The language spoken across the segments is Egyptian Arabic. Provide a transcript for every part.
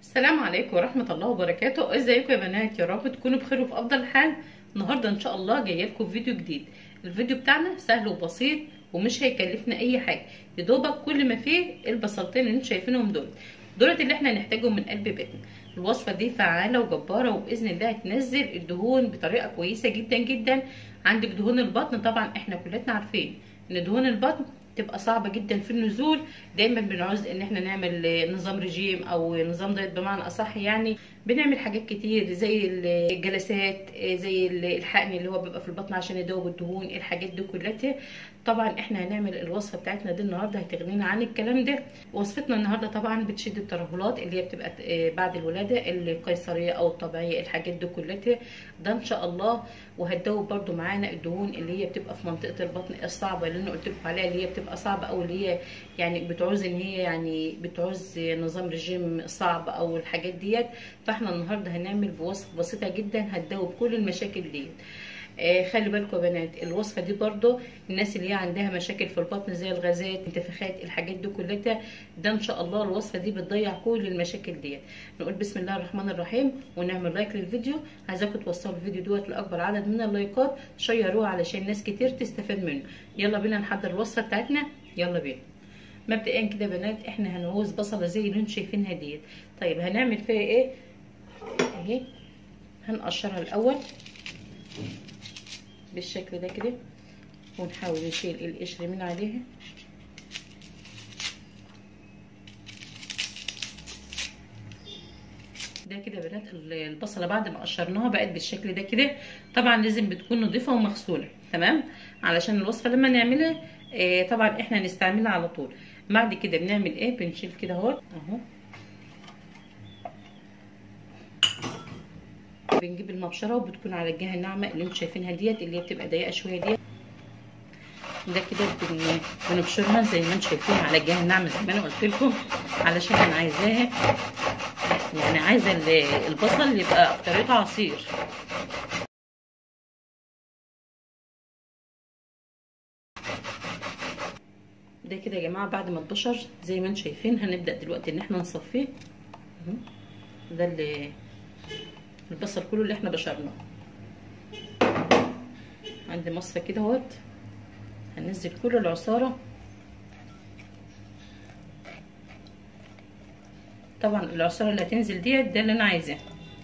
السلام عليكم ورحمة الله وبركاته ازيكم يا بنات يا رب تكونوا بخير وفي افضل حال النهاردة ان شاء الله جاية لكم فيديو جديد الفيديو بتاعنا سهل وبسيط ومش هيكلفنا اي حاجة يدوبك كل ما فيه البصلتين اللي انتوا شايفينهم دول دولت اللي احنا هنحتاجهم من قلب بيتنا الوصفة دي فعالة وجبارة وبإذن الله هتنزل الدهون بطريقة كويسة جدا جدا عندك دهون البطن طبعا احنا كلنا عارفين ان دهون البطن تبقى صعبة جدا في النزول دايما بنعوز ان احنا نعمل نظام رجيم او نظام دايت بمعنى اصح يعني بنعمل حاجات كتير زي الجلسات زي الحقن اللي هو بيبقى في البطن عشان يدوب الدهون الحاجات دي كلها طبعا احنا هنعمل الوصفه بتاعتنا دي النهارده هتغنينا عن الكلام ده وصفتنا النهارده طبعا بتشد الترهلات اللي هي بتبقى بعد الولاده القيصريه او الطبيعيه الحاجات دي كلها ده ان شاء الله وهتدوب برده معانا الدهون اللي هي بتبقى في منطقه البطن الصعبه اللي انا قلت لكم عليها اللي هي بتبقى صعبه او اللي هي يعني بتعوز ان هي يعني بتعوز نظام رجيم صعب او الحاجات ديت فاحنا النهارده هنعمل بوصفه بسيطه جدا هتدوب كل المشاكل ديت آه خلي بالكم يا بنات الوصفه دي برضو الناس اللي هي عندها مشاكل في البطن زي الغازات انتفاخات الحاجات دي كلها ده ان شاء الله الوصفه دي بتضيع كل المشاكل ديت نقول بسم الله الرحمن الرحيم ونعمل لايك للفيديو عايزاكم توصلوا الفيديو دوت لاكبر عدد من اللايكات شيروه علشان ناس كتير تستفاد منه يلا بينا نحضر الوصفه بتاعتنا يلا بينا مبدئيا كده يا بنات احنا هنعوز بصله زي اللي انتم شايفينها ديت طيب هنعمل فيها ايه اهي هنقشرها الاول بالشكل ده كده ونحاول نشيل القشر من عليها ده كده يا بنات البصله بعد ما قشرناها بقت بالشكل ده كده طبعا لازم بتكون نظيفه ومغسوله تمام علشان الوصفه لما نعملها آه طبعا احنا هنستعملها على طول بعد كده بنعمل ايه بنشيل كده اهو اهو بنجيب المبشره وبتكون على الجهه الناعمه اللي انتم شايفينها ديت اللي هي بتبقى ضيقه شويه ديت ده كده بنبشرها زي ما انتم شايفين على الجهه الناعمه زي ما انا قلت لكم علشان انا عايزاها يعني عايزه البصل يبقى اكتريته عصير ده كده يا جماعه بعد ما اتبشر زي ما انتم شايفين هنبدا دلوقتي ان احنا نصفيه ده اللي البصل كله اللي احنا بشرناه عندي مصفى كده اهوت هننزل كل العصاره طبعا العصاره اللي هتنزل ديت ده اللي انا عايزاه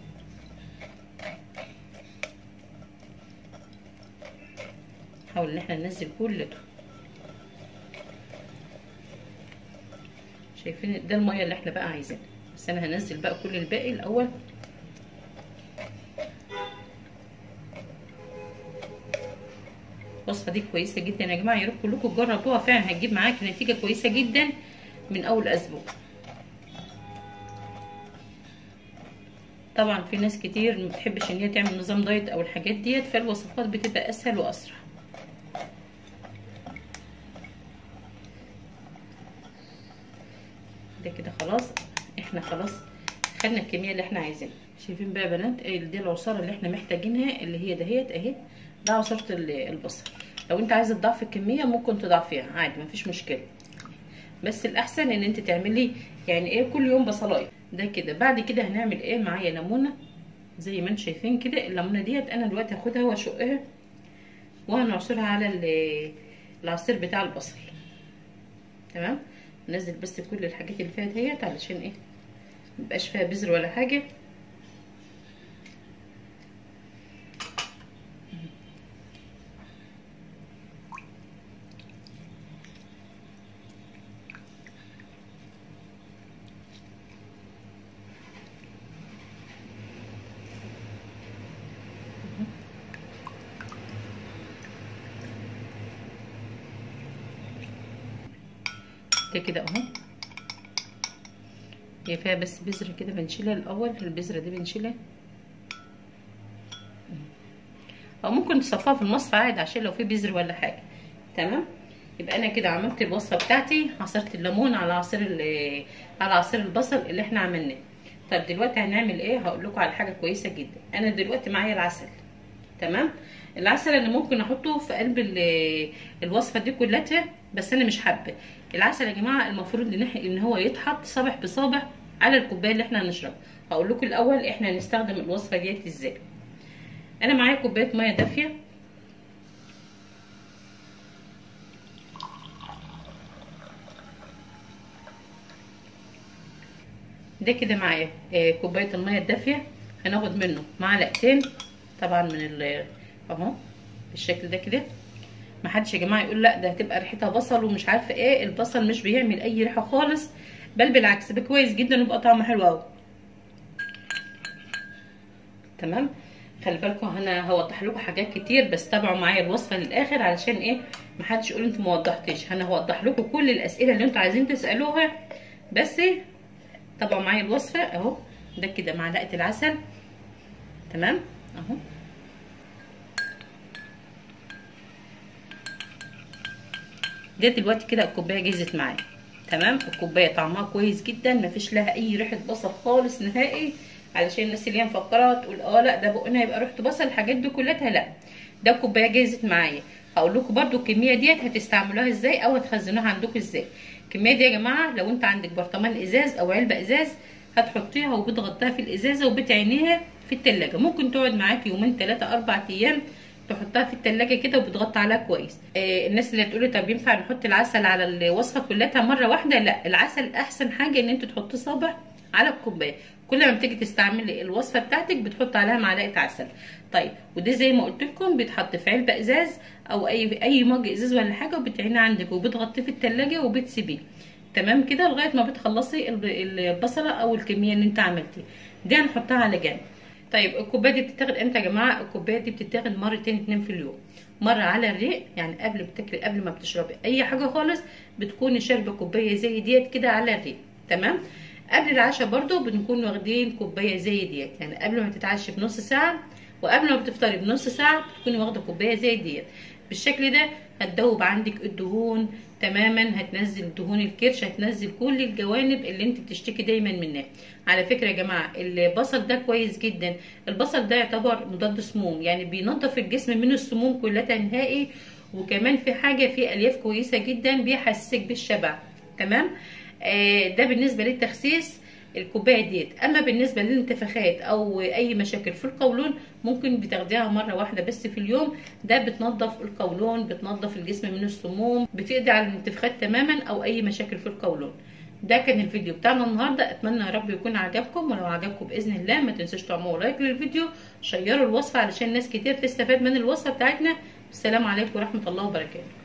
نحاول ان احنا ننزل كلته شايفين ده الميه اللي احنا بقى عايزينها بس انا هنزل بقى كل الباقي الاول الوصفه دي كويسه جدا يا جماعه يا ريت كلكم تجربوها فعلا هتجيب معاكي نتيجه كويسه جدا من اول اسبوع طبعا في ناس كتير ما بتحبش ان هي تعمل نظام دايت او الحاجات ديت فالوصفات بتبقى اسهل واسرع ده كده خلاص احنا خلاص خدنا الكميه اللي احنا عايزينها شايفين بقى يا بنات دي العصاره اللي احنا محتاجينها اللي هي دهيت اهي ده عصاره البصل لو انت عايزه تضعفي الكميه ممكن تضعفيها عادي مفيش مشكله بس الاحسن ان انت تعملي يعني ايه كل يوم بصلايه ده كده بعد كده هنعمل ايه معايا ليمونه زي ما انتم شايفين كده الليمونه ديت انا دلوقتي هاخدها واشقها وهنعصرها على العصير بتاع البصل تمام ننزل بس كل الحاجات اللي فيها ديت علشان ايه مبقاش فيها بذر ولا حاجه ده كده اهو هي فيها بس بذره كده بنشيلها الاول البذره دي بنشيلها او ممكن تصفيها في المصفى عادي عشان لو في بذر ولا حاجه تمام يبقى انا كده عملت الوصفه بتاعتي عصرت الليمون على عصير على عصير البصل اللي احنا عملناه طب دلوقتي هنعمل ايه هقول لكم على حاجه كويسه جدا انا دلوقتي معايا العسل تمام العسل اللي ممكن احطه في قلب الوصفه دي كلها بس انا مش حابه العسل يا جماعه المفروض ان ان هو يتحط صابع بصابع على الكوبايه اللي احنا هنشربها هقول لكم الاول احنا هنستخدم الوصفه ديت ازاي انا معايا كوبايه ميه دافيه ده كده معايا كوبايه الميه الدافيه هناخد منه معلقتين طبعا من ال اهو بالشكل ده كده محدش يا جماعه يقول لا ده هتبقى ريحتها بصل ومش عارفه ايه البصل مش بيعمل اي ريحه خالص بل بالعكس ده كويس جدا ويبقى طعمه حلو قوي تمام خلي بالكم انا هوضح لكم حاجات كتير بس تابعوا معايا الوصفه للاخر علشان ايه محدش يقول انتوا ما وضحتيش انا هوضح لكم كل الاسئله اللي انتوا عايزين تسالوها بس تابعوا معايا الوصفه اهو ده كده معلقه العسل تمام اهو ده دلوقتي كده الكوبايه جهزت معايا تمام الكوبايه طعمها كويس جدا مفيش لها اي ريحه بصل خالص نهائي علشان الناس اللي هي مفكره تقول اه لا ده بقنا هيبقى ريحته بصل الحاجات دي كلها لا ده الكوبايه جهزت معايا هقول لكم برده الكميه ديت هتستعملوها ازاي او هتخزنوها عندكم ازاي الكميه دي يا جماعه لو انت عندك برطمان ازاز او علبه ازاز هتحطيها وبتغطيها في الازازه وبتعينيها في التلاجة ممكن تقعد معاكي يومين ثلاثة اربع ايام تحطها في التلاجة كده وبتغطي عليها كويس آه الناس اللي هتقولي طب ينفع نحط العسل على الوصفه كلها مره واحده لا العسل احسن حاجه ان انت تحطيه صابع على الكوبايه كل ما بتيجي تستعملي الوصفه بتاعتك بتحط عليها معلقه عسل طيب وده زي ما قلت لكم بيتحط في علبه ازاز او اي اي مج ازاز ولا حاجه وبتعينيه عندك وبتغطيه في التلاجة وبتسيبيه تمام كده لغايه ما بتخلصي البصله او الكميه اللي انت عملتيها دي هنحطها على جنب طيب الكوبايه دي بتتاخد امتى يا جماعه الكوبايه دي بتتاخد مرتين اتنين في اليوم مره على الريق يعني قبل بتاكلي قبل ما بتشربي اي حاجه خالص بتكوني شاربه كوبايه زي ديت كده على الريق تمام قبل العشاء برضو بنكون واخدين كوبايه زي ديت يعني قبل ما تتعشي بنص ساعه وقبل ما بتفطري بنص ساعه بتكوني واخده كوبايه زي ديت بالشكل ده هتدوب عندك الدهون تماما هتنزل دهون الكرش هتنزل كل الجوانب اللي انت بتشتكي دايما منها على فكره يا جماعه البصل ده كويس جدا البصل ده يعتبر مضاد سموم يعني بينظف الجسم من السموم كلها نهائي وكمان في حاجه فيه الياف كويسه جدا بيحسسك بالشبع تمام آه ده بالنسبه للتخسيس الكوبايه ديت اما بالنسبه للانتفاخات او اي مشاكل في القولون ممكن بتاخديها مره واحده بس في اليوم ده بتنظف القولون بتنظف الجسم من السموم بتقضي على الانتفاخات تماما او اي مشاكل في القولون ده كان الفيديو بتاعنا النهارده اتمنى يا رب يكون عجبكم ولو عجبكم باذن الله ما تنسوش تعملوا لايك للفيديو شيروا الوصفه علشان ناس كتير تستفاد من الوصفه بتاعتنا السلام عليكم ورحمه الله وبركاته